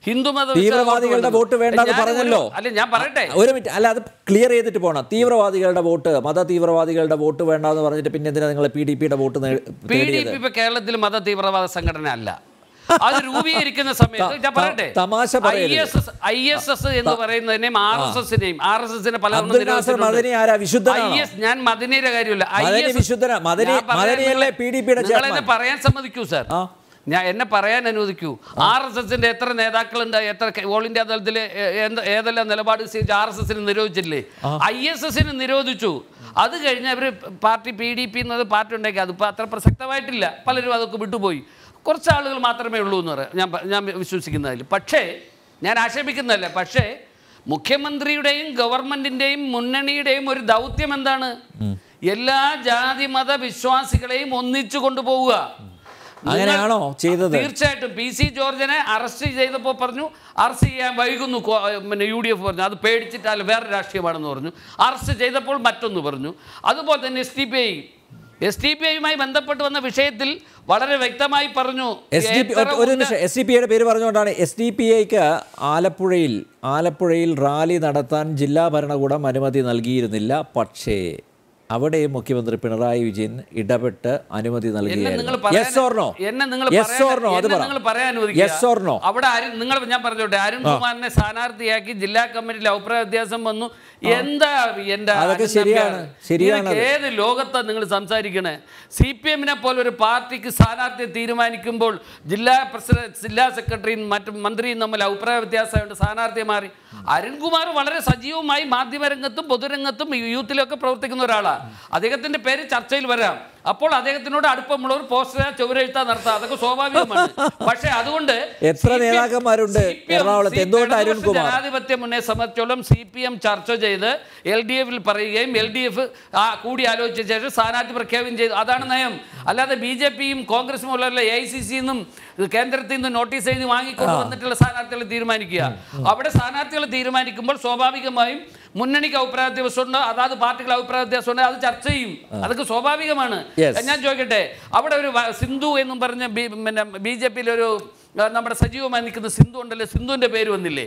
ഹിന്ദുമത തീവ്രവാദികളുടെ വോട്ട് വേണ്ടെന്ന് ഞാനൊരു- പറഞ്ഞല്ലോ അല്ല ഞാൻ പറയട്ടെ ഒരു മിനിറ്റ് അല്ല അത് ക്ലിയർ ചെയ്തിട്ട് പോണം തീവ്രവാദികളുടെ വോട്ട് മത തീവ്രവാദികളുടെ വോട്ട് വേണ്ടെന്ന് പറഞ്ഞിട്ട് പിന്നെ എന്തിനാ നിങ്ങൾ പി ഡി പിയുടെ വോട്ട് നേ- പി ഡി തേടിയത് പി ഇപ്പൊ കേരളത്തിൽ മത തീവ്രവാദ സംഘടന അല്ല അത് രൂപീകരിക്കുന്ന സമയത്ത് ഞാൻ പറയട്ടെ തമാശ ഐ പറയരുത്. S S I S S എന്ന് പറയുന്നതിനെയും ആർ എസ് എസിനെയും ആർ എസ് എസിനെ പല അബ്ദുൽ നാസർ മദനി ആരാ? വിശുദ്ധനാണോ? ഞാൻ മദനിയുടെ കാര്യമില്ല മദനി IS വിശുദ്ധനാ. മദനി- ഞാൻ പറയാൻ മദനിയല്ലേ നിങ്ങൾ- PDP യുടെ നിങ്ങൾ എന്നെ chairman? പറയാൻ സമ്മതിക്കൂ സാർ ആ. ഞാൻ എന്നെ പറയാൻ അനുവദിക്കൂ ആർ എസ് എസിന്റെ എത്ര നേതാക്കളുണ്ട് എത്ര കെ- ഓൾ ഇന്ത്യ തലത്തിൽ ഏതെല്ലാം നിലപാട് സ്വീകരിച്ച് ആർ എസ് എസിന് നിരോധിച്ചില്ലേ ഐ എസ് എസിന് നിരോധിച്ചു അത് കഴിഞ്ഞ് അവർ പാർട്ടി പി ഡി പി എന്നത് പാർട്ടി ഉണ്ടാക്കി അതിപ്പോൾ അത്ര പ്രസക്തമായിട്ടില്ല പലരും അതൊക്കെ വിട്ടുപോയി കുറച്ച് ആളുകൾ മാത്രമേ ഉള്ളൂ എന്ന് പറയാം ഞാൻ പ- ഞാൻ വിശ്വസിക്കുന്നതിൽ പക്ഷേ ഞാൻ ആക്ഷേപിക്കുന്നതല്ല പക്ഷേ മുഖ്യമന്ത്രിയുടെയും ഗവൺമെന്റിന്റെയും മുന്നണിയുടെയും ഒരു ദൗത്യം എന്താണ് എല്ലാ ജാതി മത വിശ്വാസികളെയും ഒന്നിച്ചു കൊണ്ടുപോവുക അങ്ങനെയാണോ ചെയ്തത്? തീർച്ചയായിട്ടും പി സി ജോർജിനെ അറസ്റ്റ് ചെയ്തപ്പോൾ പറഞ്ഞു അറസ്റ്റ് ചെയ്യാൻ വൈകുന്നു കോ- പിന്നെ യു ഡി എഫ് പറഞ്ഞു അത് പേടിച്ചിട്ടല്ല വേറെ രാഷ്ട്രീയമാണെന്ന് പറഞ്ഞു അറസ്റ്റ് ചെയ്തപ്പോൾ മറ്റൊന്ന് പറഞ്ഞു അതുപോലെ തന്നെ S D P I S D P ഐയുമായി ബന്ധപ്പെട്ട് വന്ന വിഷയത്തിൽ വളരെ വ്യക്തമായി പറഞ്ഞു എസ് ഡി പി എത്ര ഒരു ഉന്ന- നിമിഷം എസ് ഡി പി ഐയുടെ പേര് പറഞ്ഞുകൊണ്ടാണ് എസ് ഡി പി ഐക്ക് ആലപ്പുഴയിൽ ആലപ്പുഴയിൽ റാലി നടത്താൻ ജില്ലാ ഭരണകൂടം അനുമതി നൽകിയിരുന്നില്ല പക്ഷേ അവിടെ മുഖ്യമന്ത്രി പിണറായി വിജയൻ ഇടപെട്ട് അനുമതി എന്നെ നിങ്ങൾ നൽകിയായിരുന്നു പറയാൻ- യെസ് ഓർണോ എന്നെ നിങ്ങൾ യെസ് പറയാൻ- ഓർണോ അത് എന്നെ പറ നിങ്ങൾ പറയാൻ അനുവദിക്കുക. യെസ് ഓർണോ അവിടെ അരുൺ നിങ്ങൾ ഞാൻ പറഞ്ഞോട്ടെ അരുൺ കുമാറിനെ സ്ഥാനാർത്ഥിയാക്കി ജില്ലാ കമ്മിറ്റിയിൽ അഭിപ്രായ വ്യത്യാസം വന്നു എന്താ എന്റെ അതൊക്കെ അരുൺ ശരിയാണ്. നമ്പ്യാർ? ശരിയാണത്. നിനക്ക് ഏത് ലോകത്താണ് നിങ്ങൾ സംസാരിക്കണേ സി പി എമ്മിനെ പോലെ ഒരു പാർട്ടിക്ക് സ്ഥാനാർത്ഥിയെ തീരുമാനിക്കുമ്പോൾ ജില്ലാ പ്രസിഡന്റ് ജില്ലാ സെക്രട്ടറിയും മറ്റു മന്ത്രിയും തമ്മിൽ അഭിപ്രായ വ്യത്യാസമുണ്ട് സ്ഥാനാർത്ഥിയെ മാറി അരുൺകുമാർ വളരെ സജീവമായി മാധ്യമരംഗത്തും പൊതുരംഗത്തും യൂത്തിലൊക്കെ പ്രവർത്തിക്കുന്ന ഒരാളാണ് അദ്ദേഹത്തിന്റെ പേര് ചർച്ചയിൽ വരാം അപ്പോൾ അദ്ദേഹത്തിനോട് അടുപ്പമുള്ളവർ പോസ്റ്റർ ചുവരെഴുത്താ നടത്താം അതൊക്കെ സ്വാഭാവികമാണ് പക്ഷേ അതുകൊണ്ട് എത്ര CPM നേതാക്കന്മാരുണ്ട് CPM എറണാകുളത്ത്? എന്തുകൊണ്ട് ഇടതുപക്ഷ അരുൺകുമാർ? ജനാധിപത്യ മുന്നേ സംബന്ധിച്ചോളം സി പി എം ചർച്ച ചെയ്ത് എൽ ഡി എഫിൽ പറയുകയും എൽ ഡി എഫ് കൂടി ആലോചിച്ച ശേഷം സ്ഥാനാർത്ഥി പ്രഖ്യാപനം ചെയ്തു അതാണ് നയം അല്ലാതെ ബി ജെ പിയും കോൺഗ്രസും ഉള്ള എ ഐ സി സിന്നും കേന്ദ്രത്തിൽ നിന്ന് നോട്ടീസ് എഴുതി വാങ്ങിക്കൊണ്ട് വന്നിട്ടുള്ള സ്ഥാനാർത്ഥികളെ തീരുമാനിക്കുക അവിടെ സ്ഥാനാർത്ഥികളെ തീരുമാനിക്കുമ്പോൾ സ്വാഭാവികമായും മുന്നണിക്ക് അഭിപ്രായ വ്യത്യാസമുണ്ട് അതാത് പാർട്ടികൾ അഭിപ്രായ വ്യത്യാസമുണ്ട് അത് ചർച്ച ചെയ്യും അതൊക്കെ സ്വാഭാവികമാണ് Yes. ഞാൻ ചോദിക്കട്ടെ അവിടെ ഒരു വ- സിന്ധു എന്നും പറഞ്ഞ ബി- പിന്നെ ബി ജെ പിയിൽ ഒരു ആ, നമ്മുടെ സജീവമായി നിൽക്കുന്ന സിന്ധു ഉണ്ടല്ലോ സിന്ധുവിന്റെ പേര് വന്നില്ലേ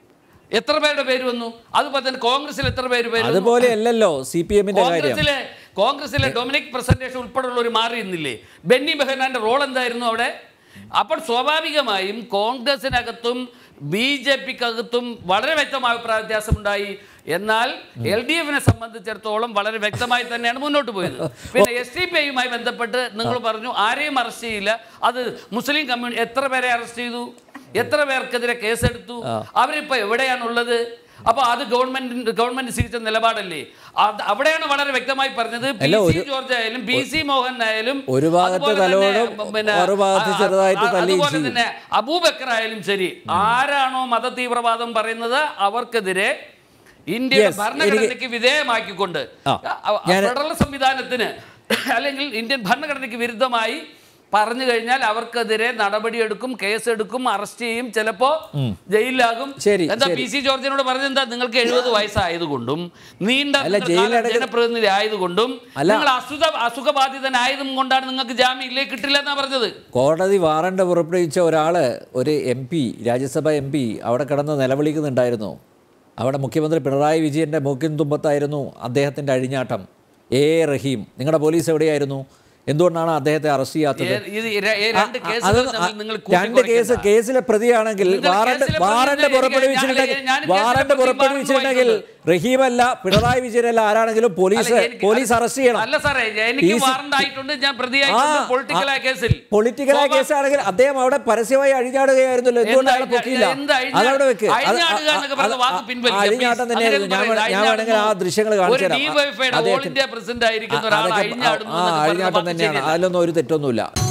എത്ര പേരുടെ പേര് വന്നു അതുപോലെ തന്നെ കോൺഗ്രസിൽ എത്ര പേര് പേര് വന്നു? അതുപോലെ അല്ലല്ലോ സി പി എമ്മിന്റെ കാര്യം കോൺഗ്രസിലെ കോൺഗ്രസിലെ ഡൊമിനിക് പ്രസന്റേഷൻ ഉൾപ്പെടെയുള്ളവർ മാറിയിരുന്നില്ലേ ബെന്നി ബെഹനാന്റെ റോൾ എന്തായിരുന്നു അവിടെ അപ്പോൾ സ്വാഭാവികമായും കോൺഗ്രസിനകത്തും ബി ജെ പിക്കകത്തും വളരെ വ്യക്തമായ അഭിപ്രായ വ്യത്യാസമുണ്ടായി എന്നാൽ എൽ ഡി എഫിനെ സംബന്ധിച്ചിടത്തോളം വളരെ വ്യക്തമായി തന്നെയാണ് മുന്നോട്ട് പോയത് പിന്നെ എസ് ഡി പി ഐയുമായി ബന്ധപ്പെട്ട് നിങ്ങൾ പറഞ്ഞു ആരെയും അറസ്റ്റ് ചെയ്യില്ല അത് മുസ്ലിം കമ്മ്യൂണിറ്റി എത്ര പേരെ അറസ്റ്റ് ചെയ്തു എത്ര പേർക്കെതിരെ കേസെടുത്തു അവരിപ്പോ എവിടെയാണുള്ളത് അപ്പൊ അത് ഗവൺമെന്റ് ഗവൺമെന്റ് സ്വീകരിച്ച നിലപാടല്ലേ അത് അവിടെയാണ് വളരെ വ്യക്തമായി പറഞ്ഞത് പി അല്ല, സി ഒരു- ജോർജ് ആയാലും പി സി മോഹൻ ആയാലും ഒരു ഭാഗത്ത് അതുപോലെ തന്നെ, തലോടും, പിന്നെ, മറുഭാഗത്ത് ആ- ചെറുതായിട്ട് ആ- തല്ലുകയും അതുപോലെ ചെയ്യും. തന്നെ അബൂബക്കർ ആയാലും ശരി ആരാണോ മത തീവ്രവാദം പറയുന്നത് അവർക്കെതിരെ ഇന്ത്യയുടെ Yes, ഭരണഘടനയ്ക്ക് വിധേയമാക്കിക്കൊണ്ട് ആ, അ- ഞാൻ- ഫെഡറൽ സംവിധാനത്തിന് അല്ലെങ്കിൽ ഇന്ത്യൻ ഭരണഘടനയ്ക്ക് വിരുദ്ധമായി പറഞ്ഞു കഴിഞ്ഞാൽ അവർക്കെതിരെ നടപടിയെടുക്കും കേസെടുക്കും അറസ്റ്റ് ചെയ്യും ചിലപ്പോ ജയിലിലാകും ശരി, എന്താ ശരി. പി സി ജോർജിനോട് പറഞ്ഞത് എന്താ നിങ്ങൾക്ക് എഴുപത് വയസ്സായതുകൊണ്ടും നീണ്ട അല്ല, കാലം ജയിലിലടക്കം- ജനപ്രതിനിധി ആയതുകൊണ്ടും അല്ല. നിങ്ങൾ അസുഖ അസുഖബാധിതനായതും കൊണ്ടാണ് നിങ്ങൾക്ക് ജാമ്യമില്ലേ കിട്ടില്ല എന്നാ പറഞ്ഞത് കോടതി വാറണ്ട് പുറപ്പെടുവിച്ച ഒരാൾ ഒരു M P Rajya Sabha M P അവിടെ കിടന്ന് നിലവിളിക്കുന്നുണ്ടായിരുന്നു അവിടെ മുഖ്യമന്ത്രി പിണറായി വിജയൻ്റെ മൂക്കിൻ തുമ്പത്തായിരുന്നു അദ്ദേഹത്തിൻ്റെ അഴിഞ്ഞാട്ടം എ എ റഹീം നിങ്ങളുടെ പോലീസ് എവിടെയായിരുന്നു എന്തുകൊണ്ടാണ് അദ്ദേഹത്തെ അറസ്റ്റ് ചെയ്യാത്തത് ഏ- ഇത് ഈ ര- ഈ രണ്ട് ആ, കേസുകൾ അത് തമ്മിൽ നിങ്ങൾ രണ്ട് കേസ് കൂട്ടിക്കുഴയ്ക്കണ്ട. കേസിലെ പ്രതിയാണെങ്കിൽ നിങ്ങൾ വാറണ്ട് കേസിലെ വാറണ്ട് പ്രതിയെ പുറപ്പെടുവിച്ചിട്ടുണ്ടെങ്കിൽ ഞാൻ- ഞാൻ കേസിലെ വാറണ്ട് പ്രതി പുറപ്പെടുവിച്ചിട്ടുണ്ടെങ്കിൽ റഹീമല്ല പിണറായി വിജയനല്ല ആരാണെങ്കിലും പോലീസ് അല്ല, എനിക്ക് പോലീസ് അറസ്റ്റ് ചെയ്യണം അല്ല സാറേ എനിക്ക് ഈ സി- വാറണ്ട് ആയിട്ടുണ്ട് ഞാൻ പ്രതിയായിട്ടുണ്ട് പൊളിറ്റിക്കലായ കേസിൽ പൊളിറ്റിക്കലായ സ്വാഭാ- കേസാണെങ്കിൽ അദ്ദേഹം അവിടെ പരസ്യമായി അഴിഞ്ഞാടുകയായിരുന്നല്ലോ എന്തുകൊണ്ട് അയാളെ എന്ത് പൊക്കിയില്ല എന്ത് അഴിഞ്ഞാ- അതവിടെ വെക്ക് അത് അഴിഞ്ഞാടുക എന്നൊക്കെ പറഞ്ഞ അത് വാക്ക് ആ- പിൻവലിക്കുക, അഴിഞ്ഞാട്ടം please. തന്നെയായിരുന്നു ഞാൻ അതിനെ വേണ- ഞാൻ വേണമെങ്കിൽ ആ ദൃശ്യങ്ങൾ കാണിച്ചു ഒരു തരാം DYFI യുടെ all അദ്ദേഹത്തിന് India president ആയിരിക്കുന്ന ആ, ഒരാൾ അതൊക്കെ അഴിഞ്ഞാടുന്നു ആ എന്നൊക്കെ പറയുന്ന അഴിഞ്ഞാട്ടം വാക്ക് തന്നെയാണ് ശരിയല്ല. അതിലൊന്നും ഒരു തെറ്റൊന്നുമില്ല